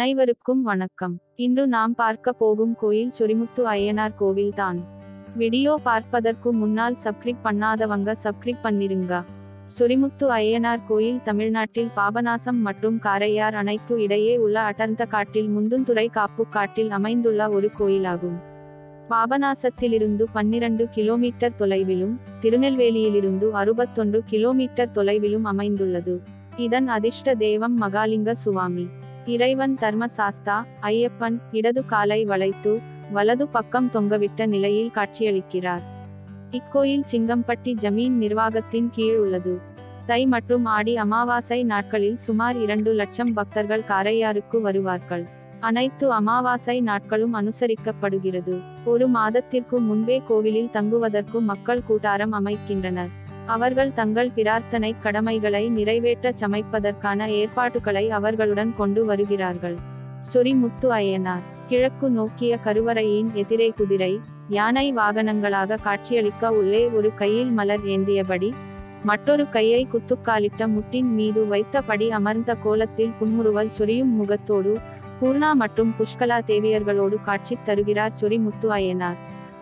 அனைவருக்கும் வணக்கம் இன்று நாம் பார்க்க போகும் கோயில் சொரிமுத்து அய்யனார் கோவில் தான் வீடியோ பார்ப்பதற்கு முன்னால் சப்ஸ்கிரைப் பண்ணாதவங்க சப்ஸ்கிரைப் பண்ணிருங்க சொரிமுத்து அய்யனார் கோயில் தமிழ்நாட்டில் பாபநாசம் மற்றும் காரையார் அணைக்கு இடையே உள்ள அடர்ந்த காட்டில் முந்துந்துறை காப்பு காட்டில் அமைந்துள்ள ஒரு கோயிலாகும் பாபநாசத்திலிருந்து பன்னிரண்டு கிலோமீட்டர் தொலைவிலும் திருநெல்வேலியிலிருந்து அறுபத்தொன்று கிலோமீட்டர் தொலைவிலும் அமைந்துள்ளது இதன் அதிர்ஷ்ட தெய்வம் மகாலிங்க சுவாமி இறைவன் தர்மசாஸ்தா ஐயப்பன் இடது காலை வளைத்து வலது பக்கம் தொங்கவிட்ட நிலையில் காட்சியளிக்கிறார் இக்கோயில் சிங்கம்பட்டி ஜமீன் நிர்வாகத்தின் கீழ் உள்ளது தை மற்றும் ஆடி அமாவாசை நாட்களில் சுமார் இரண்டு லட்சம் பக்தர்கள் காரையாருக்கு வருவார்கள் அனைத்து அமாவாசை நாட்களும் அனுசரிக்கப்படுகிறது ஒரு மாதத்திற்கு முன்பே கோவிலில் தங்குவதற்கு மக்கள் கூட்டாரம் அமைக்கின்றனர் அவர்கள் தங்கள் பிரார்த்தனை கடமைகளை நிறைவேற்ற சமைப்பதற்கான ஏற்பாட்டுகளை அவர்களுடன் கொண்டு வருகிறார்கள் சொரி முத்து அய்யனார் கிழக்கு நோக்கிய கருவறையின் எதிரே குதிரை யானை வாகனங்களாக காட்சியளிக்க உள்ளே ஒரு கையில் மலர் ஏந்தியபடி மற்றொரு கையை குத்துக்காலிட்ட முட்டின் மீது வைத்தபடி அமர்ந்த கோலத்தில் புன்முறுவல் சொரியும் முகத்தோடு பூர்ணா மற்றும் புஷ்கலா தேவியர்களோடு காட்சி தருகிறார் சொரி முத்து அய்யனார்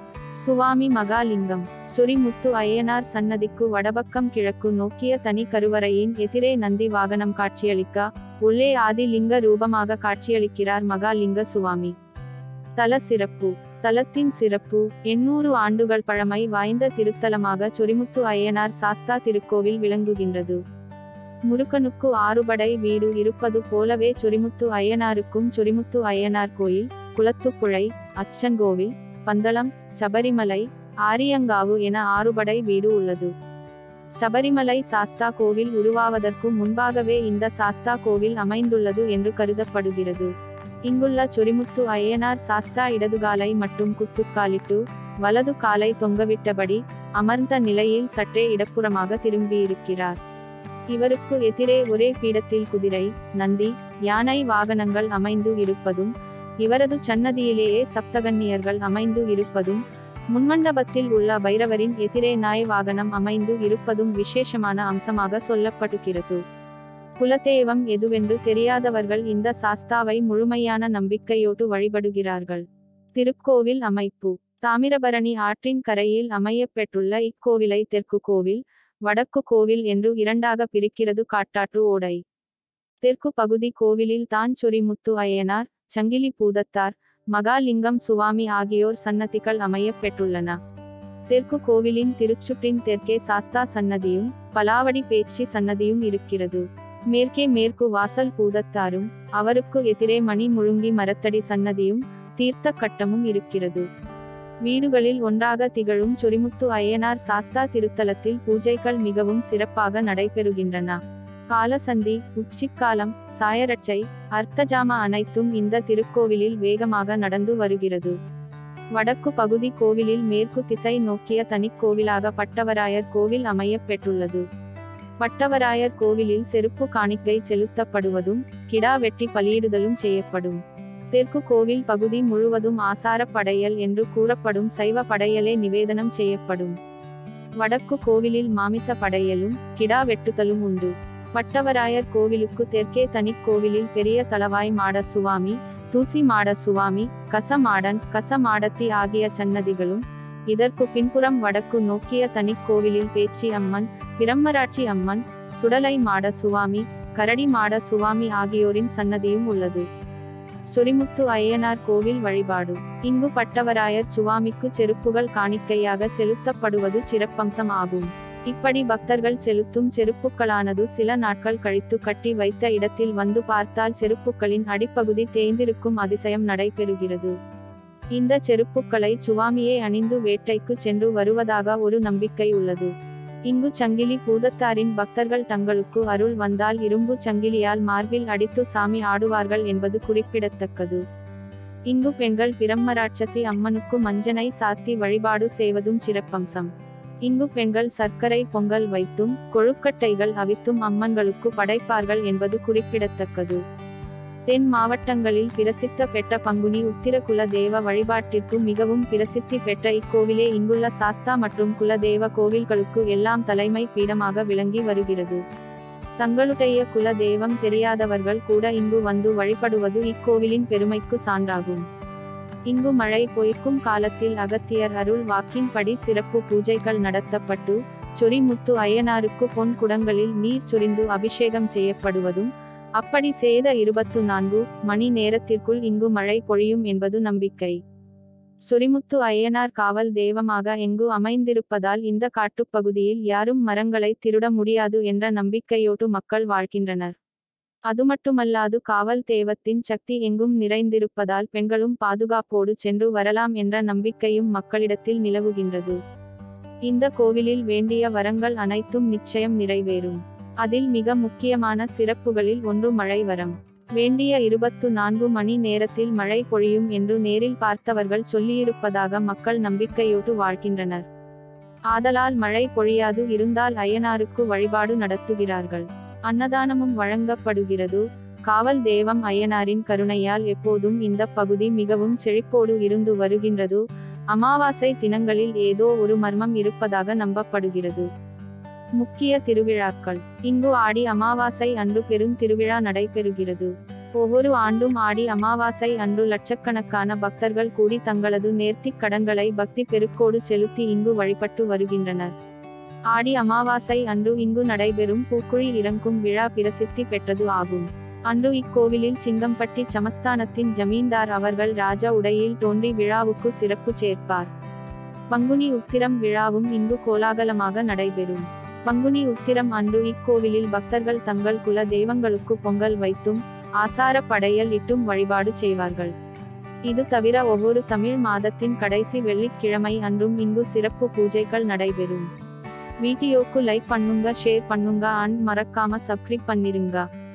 சுவாமி மகாலிங்கம் சொரி முத்து அய்யனார் சன்னதிக்கு வடபக்கம் கிழக்கு நோக்கிய தனி கருவறையின் எதிரே நந்தி வாகனம் காட்சியளிக்க உள்ளே ஆதி லிங்க ரூபமாக காட்சியளிக்கிறார் மகாலிங்க சுவாமி தல சிறப்பு தலத்தின் சிறப்பு எண்ணூறு ஆண்டுகள் பழமை வாய்ந்த திருத்தலமாக சொரிமுத்து அய்யனார் சாஸ்தா திருக்கோவில் விளங்குகின்றது முருகனுக்கு ஆறுபடை வீடு இருப்பது போலவே சொரிமுத்து அய்யனாருக்கும் சொரிமுத்து அய்யனார் கோயில் குளத்துப்புழை அச்சன்கோவில் பந்தளம் சபரிமலை ஆரியங்காவு என ஆறுபடை வீடு உள்ளது சபரிமலை சாஸ்தா கோவில் உருவாவதற்கு முன்பாகவே இந்த சாஸ்தா கோவில் அமைந்துள்ளது என்று கருதப்படுகிறது இங்குள்ள சொரிமுத்து அய்யனார் சாஸ்தா இடதுகாலை மற்றும் குத்துக்காலிட்டு வலது காலை தொங்கவிட்டபடி அமர்ந்த நிலையில் சற்றே இடப்புறமாக திரும்பியிருக்கிறார் இவருக்கு எதிரே ஒரே பீடத்தில் குதிரை நந்தி யானை வாகனங்கள் அமைந்து இருப்பதும் இவரது சன்னதியிலேயே சப்தகன்னியர்கள் அமைந்து இருப்பதும் முன்மண்டபத்தில் உள்ள பைரவரின் எதிரே நாய் வாகனம் அமைந்து இருப்பதும் விசேஷமான அம்சமாக சொல்லப்படுகிறது குலதெய்வம் எதுவென்று தெரியாதவர்கள் இந்த சாஸ்தாவை முழுமையான நம்பிக்கையோடு வழிபடுகிறார்கள் திருக்கோவில் அமைப்பு தாமிரபரணி ஆற்றின் கரையில் அமையப்பெற்றுள்ள இக்கோவிலை தெற்கு கோவில் வடக்கு கோவில் என்று இரண்டாக பிரிக்கிறது காட்டாற்று ஓடை தெற்கு பகுதி கோவிலில் தான் சொரி முத்து அய்யனார் சங்கிலி பூதத்தார் மகாலிங்கம் சுவாமி ஆகியோர் சன்னதிகள் அமையப் பெற்றுள்ளன தெற்கு கோவிலின் திருச்சுற்றின் தெற்கே சாஸ்தா சன்னதியும் பலாவடி பேச்சி சன்னதியும் இருக்கிறது மேற்கே மேற்கு வாசல் பூதத்தாரும் அவருக்கு எதிரே மணி முழுங்கி மரத்தடி சன்னதியும் தீர்த்த கட்டமும் இருக்கிறது வீடுகளில் ஒன்றாக திகழும் சொரிமுத்து அய்யனார் சாஸ்தா திருத்தலத்தில் பூஜைகள் மிகவும் சிறப்பாக நடைபெறுகின்றன காலசந்தி உச்சிக்காலம் சாயரட்சை அர்த்தஜாம அனைத்தும் இந்த திருக்கோவிலில் வேகமாக நடந்து வருகிறது வடக்கு பகுதி கோவிலில் மேற்கு திசை நோக்கிய தனிக்கோவிலாக பட்டவராயர் கோவில் அமையப் பெற்றுள்ளது பட்டவராயர் கோவிலில் செருப்பு காணிக்கை செலுத்தப்படுவதும் கிடா வெட்டி பலியிடுதலும் செய்யப்படும் தெற்கு கோவில் பகுதி முழுவதும் ஆசார படையல் என்று கூறப்படும் சைவ படையலே நிவேதனம் செய்யப்படும் வடக்கு கோவிலில் மாமிச படையலும் கிடா வெட்டுதலும் உண்டு பட்டவராயர் கோவிலுக்கு தெற்கே தனிக்கோவிலில் பெரிய தளவாய் மாட சுவாமி தூசி மாட சுவாமி கசமாடன் கசமாடத்தி ஆகிய சன்னதிகளும் இதற்கு பின்புறம் வடக்கு நோக்கிய தனிக்கோவிலில் பேச்சி அம்மன் பிரம்மராட்சி அம்மன் சுடலை மாட சுவாமி கரடி மாட சுவாமி ஆகியோரின் சன்னதியும் உள்ளது சொரிமுத்து அய்யனார் கோவில் வழிபாடு இங்கு பட்டவராயர் சுவாமிக்கு செருப்புகள் காணிக்கையாக செலுத்தப்படுவது சிறப்பம்சம் ஆகும் இப்படி பக்தர்கள் செலுத்தும் செருப்புக்களானது சில நாட்கள் கழித்து கட்டி வைத்த இடத்தில் வந்து பார்த்தால் செருப்புக்களின் அடிப்பகுதி தேய்ந்திருக்கும் அதிசயம் நடைபெறுகிறது இந்த செருப்புக்களை சுவாமியே அணிந்து வேட்டைக்கு சென்று வருவதாக ஒரு நம்பிக்கை உள்ளது இங்கு சங்கிலி பூதத்தாரின் பக்தர்கள் தங்களுக்கு அருள் வந்தால் இரும்பு சங்கிலியால் மார்பில் அடித்து சாமி ஆடுவார்கள் என்பது குறிப்பிடத்தக்கது இங்கு பெண்கள் பிரம்மராட்சசி அம்மனுக்கு மஞ்சனை சாத்தி வழிபாடு செய்வதும் சிறப்பம்சம் இங்கு பெண்கள் சர்க்கரை பொங்கல் வைத்தும் கொழுக்கட்டைகள் அவித்தும் அம்மன்களுக்கு படைப்பார்கள் என்பது குறிப்பிடத்தக்கது தென் மாவட்டங்களில் பிரசித்த பெற்ற பங்குனி உத்திர குல தேவ வழிபாட்டிற்கு மிகவும் பிரசித்தி பெற்ற இக்கோவிலே இங்குள்ள சாஸ்தா மற்றும் குல தேவ கோவில்களுக்கு எல்லாம் தலைமை பீடமாக விளங்கி வருகிறது தங்களுடைய குல தெய்வம் தெரியாதவர்கள் கூட இங்கு வந்து வழிபடுவது இக்கோவிலின் பெருமைக்கு சான்றாகும் இங்கு மழை பொய்க்கும் காலத்தில் அகத்தியர் அருள் வாக்கின்படி சிறப்பு பூஜைகள் நடத்தப்பட்டு சொரிமுத்து அய்யனாருக்கு பொன் குடங்களில் நீர் சொரிந்து அபிஷேகம் செய்யப்படுவதும் அப்படி செய்த இருபத்து நான்கு மணி நேரத்திற்குள் இங்கு மழை பொழியும் என்பது நம்பிக்கை சொரிமுத்து அய்யனார் காவல் தெய்வமாக எங்கு அமைந்திருப்பதால் இந்த காட்டுப்பகுதியில் யாரும் மரங்களை திருட முடியாது என்ற நம்பிக்கையோடு மக்கள் வாழ்கின்றனர் அதுமட்டுமல்லாது காவல் தெய்வத்தின் சக்தி எங்கும் நிறைந்திருப்பதால் பெண்களும் பாதுகாப்போடு சென்று வரலாம் என்ற நம்பிக்கையும் மக்களிடத்தில் நிலவுகின்றது இந்த கோவிலில் வேண்டிய வரங்கள் அனைத்தும் நிச்சயம் நிறைவேறும் அதில் மிக முக்கியமான சிறப்புகளில் ஒன்று மழை வரம் வேண்டிய இருபத்து நான்கு மணி நேரத்தில் மழை பொழியும் என்று நேரில் பார்த்தவர்கள் சொல்லியிருப்பதாக மக்கள் நம்பிக்கையோடு வாழ்கின்றனர் ஆதலால் மழை பொழியாது இருந்தால் அய்யனாருக்கு வழிபாடு நடத்துகிறார்கள் அன்னதானமும் வழங்கப்படுகிறது காவல் தெய்வம் அய்யனாரின் கருணையால் எப்போதும் இந்த பகுதி மிகவும் செழிப்போடு இருந்து வருகின்றது அமாவாசை தினங்களில் ஏதோ ஒரு மர்மம் இருப்பதாக நம்பப்படுகிறது முக்கிய திருவிழாக்கள் இங்கு ஆடி அமாவாசை அன்று பெரும் திருவிழா நடைபெறுகிறது ஒவ்வொரு ஆண்டும் ஆடி அமாவாசை அன்று லட்சக்கணக்கான பக்தர்கள் கூடி தங்களது நேர்த்திக் கடன்களை பக்தி பெருக்கோடு செலுத்தி இங்கு வழிபட்டு வருகின்றனர் ஆடி அமாவாசை அன்று இங்கு நடைபெறும் பூக்குழி இறங்கும் விழா பிரசித்தி பெற்றது ஆகும் அன்று இக்கோவிலில் சிங்கம்பட்டி சமஸ்தானத்தின் ஜமீன்தார் அவர்கள் ராஜ உடையில் தோன்றி விழாவுக்கு சிறப்பு சேர்ப்பார் பங்குனி உத்திரம் விழாவும் இங்கு கோலாகலமாக நடைபெறும் பங்குனி உத்திரம் அன்று இக்கோவிலில் பக்தர்கள் தங்கள் குல தெய்வங்களுக்கு பொங்கல் வைத்தும் ஆசார படையல் இட்டும் வழிபாடு செய்வார்கள் இது தவிர ஒவ்வொரு தமிழ் மாதத்தின் கடைசி வெள்ளிக்கிழமை அன்றும் இங்கு சிறப்பு பூஜைகள் நடைபெறும் வீடியோக்கு லைக் பண்ணுங்க ஷேர் பண்ணுங்க அண்ட் மறக்காம சப்ஸ்கிரைப் பண்ணிருங்க